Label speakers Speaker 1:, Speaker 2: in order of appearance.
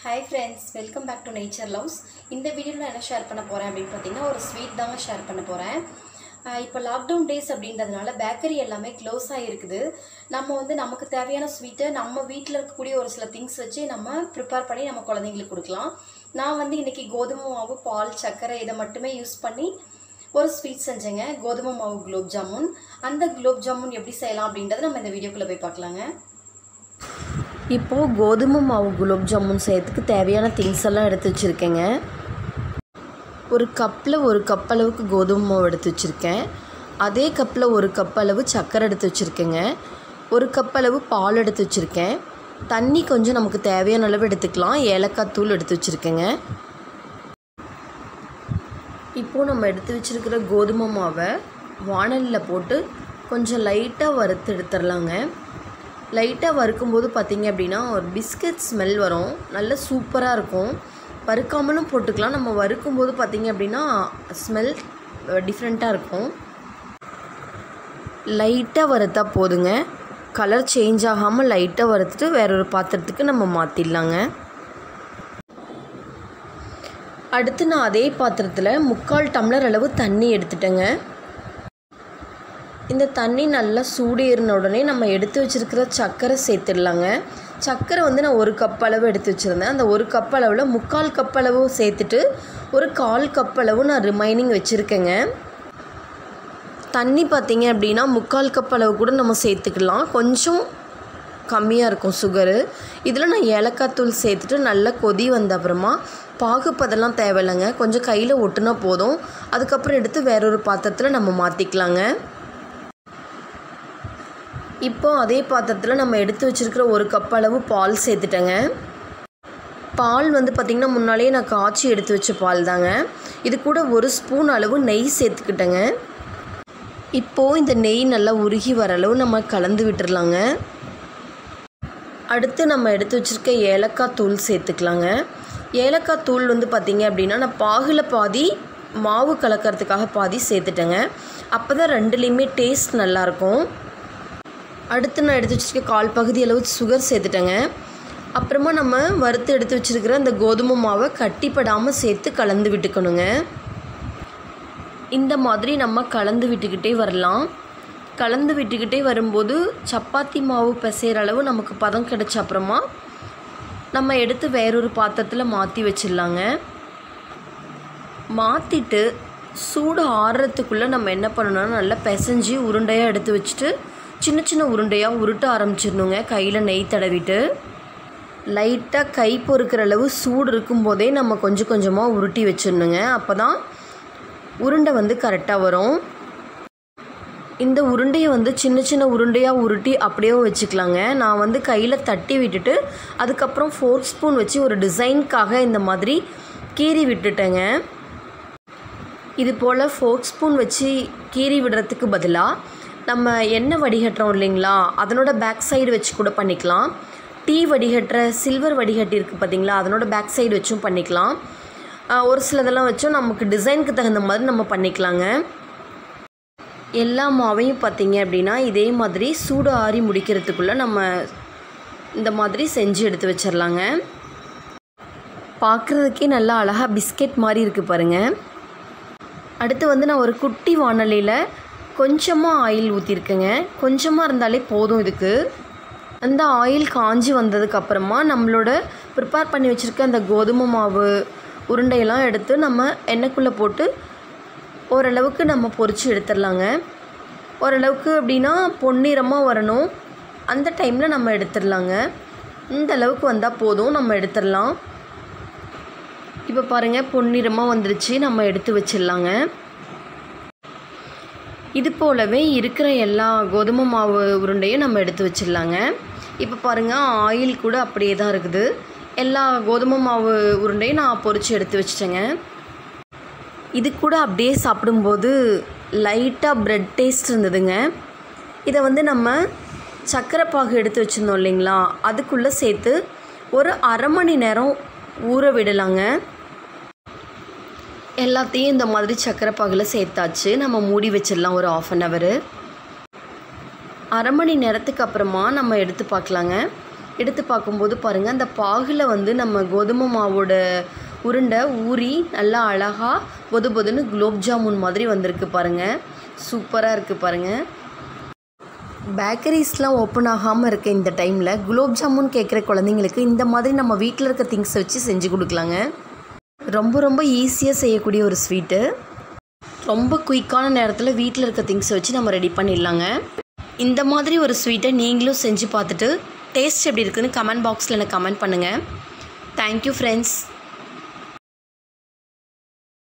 Speaker 1: hi friends welcome back to nature loves இந்த வீடியோவில் என்ன ஷேர் பண்ண போகிறேன் அப்படின்னு பார்த்தீங்கன்னா ஒரு ஸ்வீட் தாங்க ஷேர் பண்ண போகிறேன் இப்போ லாக்டவுன் டேஸ் அப்படின்றதுனால பேக்கரி எல்லாமே க்ளோஸ் ஆகிருக்குது நம்ம வந்து நமக்கு தேவையான ஸ்வீட்டை நம்ம வீட்டில் இருக்கக்கூடிய ஒரு சில திங்ஸ் வச்சு நம்ம ப்ரிப்பேர் பண்ணி நம்ம குழந்தைங்களுக்கு கொடுக்கலாம் நான் வந்து இன்றைக்கி கோதுமை மாவு பால் சர்க்கரை இதை மட்டுமே யூஸ் பண்ணி ஒரு ஸ்வீட் செஞ்சேங்க கோதுமை மாவு குலோப் ஜாமுன் அந்த குலோப் ஜாமுன் எப்படி செய்யலாம் அப்படின்றத நம்ம இந்த வீடியோக்குள்ளே போய் பார்க்கலாங்க
Speaker 2: இப்போது கோதுமை மாவு குலோப் ஜாமுன் செய்யறதுக்கு தேவையான திங்ஸ் எல்லாம் எடுத்து வச்சுருக்கேங்க ஒரு கப்பில் ஒரு கப் அளவுக்கு கோதுமை மாவு எடுத்து வச்சுருக்கேன் அதே கப்பில் ஒரு கப் அளவு சர்க்கரை எடுத்து வச்சுருக்கேங்க ஒரு கப் அளவு பால் எடுத்து வச்சுருக்கேன் தண்ணி கொஞ்சம் நமக்கு தேவையான அளவு எடுத்துக்கலாம் ஏலக்காய் தூள் எடுத்து வச்சுருக்கேங்க இப்போது நம்ம எடுத்து வச்சுருக்கிற கோதுமை மாவை வானலில் போட்டு கொஞ்சம் லைட்டாக வறுத்து எடுத்துடலாங்க லைட்டாக வறுக்கும்போது பார்த்திங்க அப்படின்னா ஒரு பிஸ்கட் ஸ்மெல் வரும் நல்ல சூப்பராக இருக்கும் வறுக்காமலும் போட்டுக்கலாம் நம்ம வறுக்கும்போது பார்த்திங்க அப்படின்னா ஸ்மெல் டிஃப்ரெண்ட்டாக இருக்கும் லைட்டாக வறுத்தா போதுங்க கலர் சேஞ்ச் ஆகாமல் லைட்டாக வறுத்துட்டு வேற ஒரு பாத்திரத்துக்கு நம்ம மாற்றிடலாங்க அடுத்து நான் அதே பாத்திரத்தில் முக்கால் டம்ளர் அளவு தண்ணி எடுத்துட்டேங்க இந்த தண்ணி நல்லா சூடு ஏறின உடனே நம்ம எடுத்து வச்சுருக்கிற சர்க்கரை சேர்த்துடலாங்க சர்க்கரை வந்து நான் ஒரு கப் அளவு எடுத்து வச்சுருந்தேன் அந்த ஒரு கப் அளவில் முக்கால் கப் அளவு சேர்த்துட்டு ஒரு கால் கப் அளவு நான் ரிமைனிங் வச்சுருக்கேங்க தண்ணி பார்த்திங்க அப்படின்னா முக்கால் கப் அளவு கூட நம்ம சேர்த்துக்கலாம் கொஞ்சம் கம்மியாக இருக்கும் சுகரு இதில் நான் ஏலக்காய் தூள் சேர்த்துட்டு நல்லா கொதி வந்த அப்புறமா பாகுப்பதெல்லாம் தேவையில்லைங்க கொஞ்சம் கையில் ஒட்டுனா போதும் அதுக்கப்புறம் எடுத்து வேறொரு பாத்திரத்தில் நம்ம மாற்றிக்கலாங்க இப்போ அதே பாத்திரத்தில் நம்ம எடுத்து வச்சுருக்கிற ஒரு கப் அளவு பால் சேர்த்துட்டேங்க பால் வந்து பார்த்திங்கன்னா முன்னாலேயே நான் காய்ச்சி எடுத்து வச்ச பால் தாங்க இது கூட ஒரு ஸ்பூன் அளவு நெய் சேர்த்துக்கிட்டேங்க இப்போது இந்த நெய் நல்லா உருகி வர அளவு நம்ம கலந்து விட்டுறலாங்க அடுத்து நம்ம எடுத்து வச்சுருக்க ஏலக்காய் தூள் சேர்த்துக்கலாங்க ஏலக்காய் தூள் வந்து பார்த்திங்க அப்படின்னா நான் பாகில் பாதி மாவு கலக்கிறதுக்காக பாதி சேர்த்துட்டேங்க அப்போ தான் ரெண்டுலேயுமே டேஸ்ட் நல்லாயிருக்கும் அடுத்து நான் எடுத்து வச்சுருக்க கால் பகுதி அளவு சுகர் சேர்த்துட்டேங்க அப்புறமா நம்ம வறுத்து எடுத்து வச்சுருக்கிற அந்த கோதுமை மாவை கட்டிப்படாமல் சேர்த்து கலந்து விட்டுக்கணுங்க இந்த மாதிரி நம்ம கலந்து விட்டுக்கிட்டே வரலாம் கலந்து விட்டுக்கிட்டே வரும்போது சப்பாத்தி மாவு பிசைகிற அளவு நமக்கு பதம் கிடச்ச அப்புறமா நம்ம எடுத்து வேறொரு பாத்திரத்தில் மாற்றி வச்சிடலாங்க மாற்றிட்டு சூடு ஆறுறதுக்குள்ளே நம்ம என்ன பண்ணணும்னா நல்லா பிசைஞ்சு உருண்டையாக எடுத்து வச்சுட்டு சின்ன சின்ன உருண்டையாக உருட்ட ஆரம்பிச்சிடணுங்க கையில் நெய் தடவிட்டு லைட்டாக கை பொறுக்கிற அளவு சூடு இருக்கும்போதே நம்ம கொஞ்சம் கொஞ்சமாக உருட்டி வச்சிடணுங்க அப்போ தான் உருண்டை வந்து கரெக்டாக வரும் இந்த உருண்டையை வந்து சின்ன சின்ன உருண்டையாக உருட்டி அப்படியே வச்சுக்கலாங்க நான் வந்து கையில் தட்டி விட்டுட்டு அதுக்கப்புறம் ஃபோர்க் ஸ்பூன் வச்சு ஒரு டிசைனுக்காக இந்த மாதிரி கீறி விட்டுட்டேங்க இது போல் ஃபோர்க் ஸ்பூன் வச்சு கீறி விடுறதுக்கு பதிலாக நம்ம எண்ணெய் வடிகட்டுறோம் இல்லைங்களா அதனோட பேக் சைடு வச்சு கூட பண்ணிக்கலாம் டீ வடிகட்டுற சில்வர் வடிகட்டி இருக்குது பார்த்தீங்களா அதனோட பேக் சைடு வச்சும் பண்ணிக்கலாம் ஒரு சிலதெல்லாம் வச்சும் நமக்கு டிசைனுக்கு தகுந்த மாதிரி நம்ம பண்ணிக்கலாங்க எல்லா மாவையும் பார்த்தீங்க அப்படின்னா இதே மாதிரி சூடு ஆறி முடிக்கிறதுக்குள்ளே நம்ம இந்த மாதிரி செஞ்சு எடுத்து வச்சிடலாங்க பார்க்குறதுக்கே நல்லா அழகாக பிஸ்கெட் மாதிரி இருக்குது பாருங்கள் அடுத்து வந்து நான் ஒரு குட்டி வானலியில் கொஞ்சமாக ஆயில் ஊற்றிருக்கேங்க கொஞ்சமாக இருந்தாலே போதும் இதுக்கு அந்த ஆயில் காஞ்சி வந்ததுக்கப்புறமா நம்மளோட ப்ரிப்பேர் பண்ணி வச்சுருக்க அந்த கோதுமை மாவு உருண்டையெல்லாம் எடுத்து நம்ம எண்ணெய்க்குள்ளே போட்டு ஓரளவுக்கு நம்ம பொரித்து எடுத்துடலாங்க ஓரளவுக்கு அப்படின்னா பொன்னிறமாக வரணும் அந்த டைமில் நம்ம எடுத்துடலாங்க இந்த அளவுக்கு வந்தால் போதும் நம்ம எடுத்துடலாம் இப்போ பாருங்கள் பொன்னிறமாக வந்துருச்சு நம்ம எடுத்து வச்சிடலாங்க இது போலவே இருக்கிற எல்லா கோதுமை மாவு உருண்டையும் நம்ம எடுத்து வச்சிடலாங்க இப்போ பாருங்கள் ஆயில் கூட அப்படியே தான் இருக்குது எல்லா கோதுமை மாவு உருண்டையும் நான் பொரித்து எடுத்து வச்சிட்டேங்க இது கூட அப்படியே சாப்பிடும்போது லைட்டாக ப்ரெட் டேஸ்ட் இருந்ததுங்க இதை வந்து நம்ம சர்க்கரை பாகு எடுத்து வச்சுருந்தோம் இல்லைங்களா அதுக்குள்ளே சேர்த்து ஒரு அரை மணி நேரம் ஊற விடலாங்க எல்லாத்தையும் இந்த மாதிரி சர்க்கரை பாகில் சேர்த்தாச்சு நம்ம மூடி வச்சிடலாம் ஒரு ஆஃப் அன் ஹவரு அரை மணி நேரத்துக்கு அப்புறமா நம்ம எடுத்து பார்க்கலாங்க எடுத்து பார்க்கும்போது பாருங்கள் அந்த பாகில் வந்து நம்ம கோதுமை மாவோட உருண்டை ஊறி நல்லா அழகாக பொது பொதுன்னு குலோப் ஜாமுன் மாதிரி வந்திருக்கு பாருங்கள் சூப்பராக இருக்குது பாருங்கள் பேக்கரிஸ்லாம் ஓப்பன் ஆகாமல் இருக்க இந்த டைமில் குலோப் ஜாமுன் கேட்குற குழந்தைங்களுக்கு இந்த மாதிரி நம்ம வீட்டில் இருக்க திங்ஸை வச்சு செஞ்சு கொடுக்கலாங்க ரொம்ப ரொம்ப ஈஸியாக செய்யக்கூடிய ஒரு ஸ்வீட்டு ரொம்ப குயிக்கான நேரத்தில் வீட்டில் இருக்க திங்ஸை வச்சு நம்ம ரெடி பண்ணிடலாங்க இந்த மாதிரி ஒரு ஸ்வீட்டை நீங்களும் செஞ்சு பார்த்துட்டு டேஸ்ட் எப்படி இருக்குன்னு கமெண்ட் பாக்ஸில் எனக்கு கமெண்ட் பண்ணுங்கள் தேங்க்யூ ஃப்ரெண்ட்ஸ்